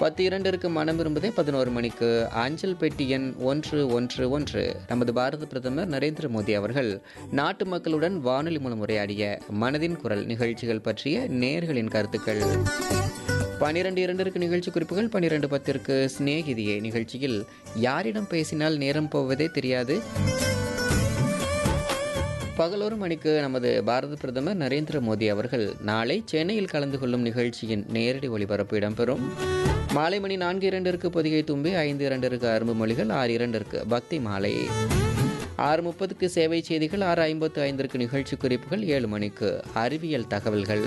பத்து இரண்டிற்கு மனம் விரும்புதே பதினோரு மணிக்கு அஞ்சல் பெட்டி எண் ஒன்று ஒன்று ஒன்று நமது பாரத பிரதமர் நரேந்திர மோடி அவர்கள் நாட்டு மக்களுடன் வானொலி மூலம் உரையாடிய மனதின் குரல் நிகழ்ச்சிகள் பற்றிய நேர்களின் கருத்துக்கள் பனிரெண்டு இரண்டிற்கு நிகழ்ச்சி குறிப்புகள் பன்னிரெண்டு பத்திற்கு சிநேகிதியே நிகழ்ச்சியில் யாரிடம் பேசினால் நேரம் போவதே தெரியாது பகலொரு மணிக்கு நமது பாரத பிரதமர் நரேந்திர மோடி அவர்கள் நாளை சென்னையில் கலந்து கொள்ளும் நிகழ்ச்சியின் நேரடி ஒளிபரப்பு இடம்பெறும் மாலை மணி நான்கு இரண்டிற்கு பொதிகை தும்பி ஐந்து இரண்டிற்கு அரும்பு மொழிகள் ஆறு இரண்டிற்கு பக்தி மாலை ஆறு முப்பதுக்கு சேவை செய்திகள் ஆறு ஐம்பத்து ஐந்திற்கு நிகழ்ச்சி குறிப்புகள் ஏழு மணிக்கு அறிவியல் தகவல்கள்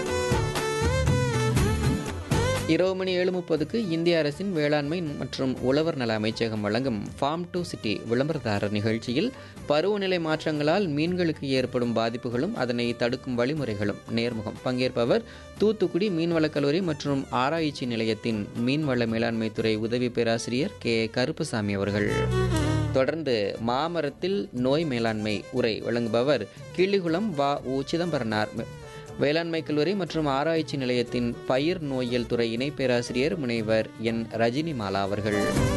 இரவு மணி ஏழு முப்பதுக்கு இந்திய அரசின் வேளாண்மை மற்றும் உழவர் நல அமைச்சகம் வழங்கும் ஃபார்ம் டு சிட்டி விளம்பரதாரர் நிகழ்ச்சியில் பருவநிலை மாற்றங்களால் மீன்களுக்கு ஏற்படும் பாதிப்புகளும் அதனை தடுக்கும் வழிமுறைகளும் நேர்முகம் பங்கேற்பவர் தூத்துக்குடி மீன்வளக் கல்லூரி மற்றும் ஆராய்ச்சி நிலையத்தின் மீன்வள மேலாண்மை துறை உதவி பேராசிரியர் கே கருப்புசாமி அவர்கள் தொடர்ந்து மாமரத்தில் நோய் மேலாண்மை உரை வழங்குபவர் கிள்ளிகுளம் வ உ சிதம்பரனார் வேளாண்மை கல்லூரி மற்றும் ஆராய்ச்சி நிலையத்தின் பயிர் நோயியல் துறை இணை பேராசிரியர் முனைவர் என் ரஜினி மாலா அவர்கள்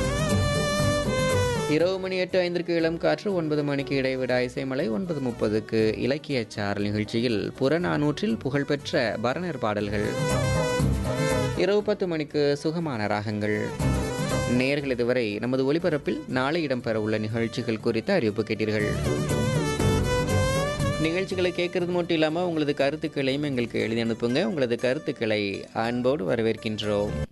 இரவு மணி எட்டு ஐந்திற்கு இளம் காற்று ஒன்பது மணிக்கு இடைவிடா இசைமலை ஒன்பது முப்பதுக்கு இலக்கிய சாரல் நிகழ்ச்சியில் புறநானூற்றில் புகழ்பெற்ற பரணர் பாடல்கள் இரவு பத்து மணிக்கு சுகமான ராகங்கள் நேர்கள் இதுவரை நமது ஒலிபரப்பில் நாளை இடம்பெற உள்ள நிகழ்ச்சிகள் குறித்த அறிவிப்பு கேட்டீர்கள் நிகழ்ச்சிகளை கேட்கறது மட்டும் இல்லாமல் உங்களது கருத்துக்களையும் எங்களுக்கு எழுதி அனுப்புங்க உங்களது கருத்துக்களை அன்போடு வரவேற்கின்றோம்